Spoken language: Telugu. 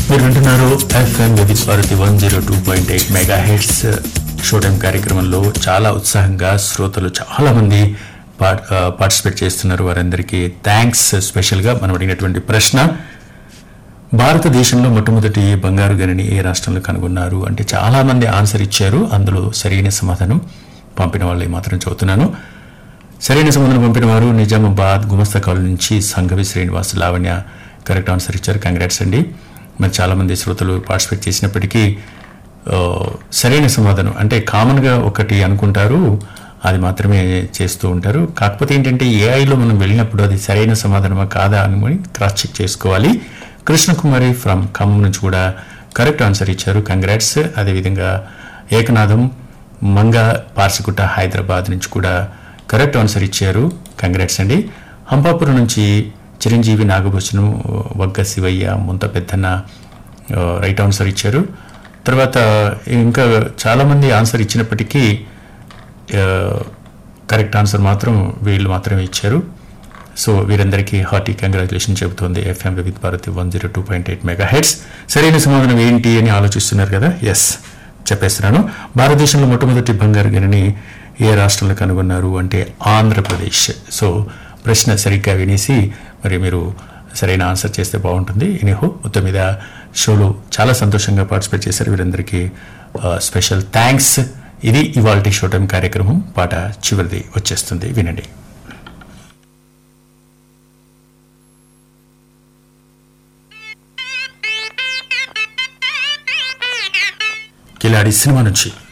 మీరు వింటున్నారు FM Vividh Bharati one zero two point eight mega heads show time కార్యక్రమంలో చాలా ఉత్సాహంగా శ్రోతలు చాలా మంది పార్- ఆ, పార్టిసిపేట్ చేస్తున్నారు వారందరికీ థ్యాంక్స్ స్పెషల్గా మనం అడిగినటువంటి ప్రశ్న భారతదేశంలో మొట్టమొదటి బంగారు గనిని ఏ రాష్ట్రంలో కనుగొన్నారు అంటే చాలా మంది ఆన్సర్ ఇచ్చారు అందులో సరైన సమాధానం పంపిన వాళ్ళు మాత్రం చదువుతున్నాను సరైన సమాధానం పంపిన వారు నిజామాబాద్ గుమస్తా కాలనీ నుంచి సంఘవి శ్రీనివాస్ లావణ్య కరెక్ట్ ఆన్సర్ ఇచ్చారు కంగ్రాట్స్ అండి మరి చాలామంది శ్రోతలు పార్టిసిపేట్ చేసినప్పటికీ ఆ, సరైన సమాధానం అంటే కామన్గా ఒకటి అనుకుంటారు అది మాత్రమే చేస్తూ ఉంటారు కాకపోతే ఏంటంటే ఏఐలో మనం వెళ్ళినప్పుడు అది సరైన సమాధానమా కాదా అని క్రాస్ చెక్ చేసుకోవాలి కృష్ణకుమారి ఫ్రమ్ ఖమ్మం నుంచి కూడా కరెక్ట్ ఆన్సర్ ఇచ్చారు కంగ్రాట్స్ అదేవిధంగా ఏకనాథం మంగ పార్సిగుట్ట హైదరాబాద్ నుంచి కూడా కరెక్ట్ ఆన్సర్ ఇచ్చారు కంగ్రాట్స్ అండి హంపాపురం నుంచి చిరంజీవి నాగభూషణం వగ్గ శివయ్య ముంత పెద్దన్న ఆ, రైట్ ఆన్సర్ ఇచ్చారు తర్వాత ఇంకా చాలామంది ఆన్సర్ ఇచ్చినప్పటికీ ఆ, కరెక్ట్ ఆన్సర్ మాత్రం వీళ్ళు మాత్రమే ఇచ్చారు సో వీరందరికీ హార్టీ కంగ్రాచులేషన్ చెబుతోంది ఎఫ్ఎం విత్ Bharati one zero two point eight mega megahertz సరైన సమాధానం ఏంటి అని ఆలోచిస్తున్నారు కదా ఎస్ చెప్పేస్తున్నాను భారతదేశంలో మొట్టమొదటి బంగారు గనిని ఏ రాష్ట్రంలో కనుగొన్నారు అంటే ఆంధ్రప్రదేశ్ సో ప్రశ్న సరిగ్గా వినేసి మరి మీరు సరైన ఆన్సర్ చేస్తే బాగుంటుంది ఎనీహో మొత్తం మీద షోలో చాలా సంతోషంగా పార్టిసిపేట్ చేశారు వీరందరికీ స్పెషల్ థ్యాంక్స్ ఇది ఇవాల్టి షో టైం కార్యక్రమం పాట చివరిది వచ్చేస్తుంది వినండి కిలాడి సినిమా నుంచి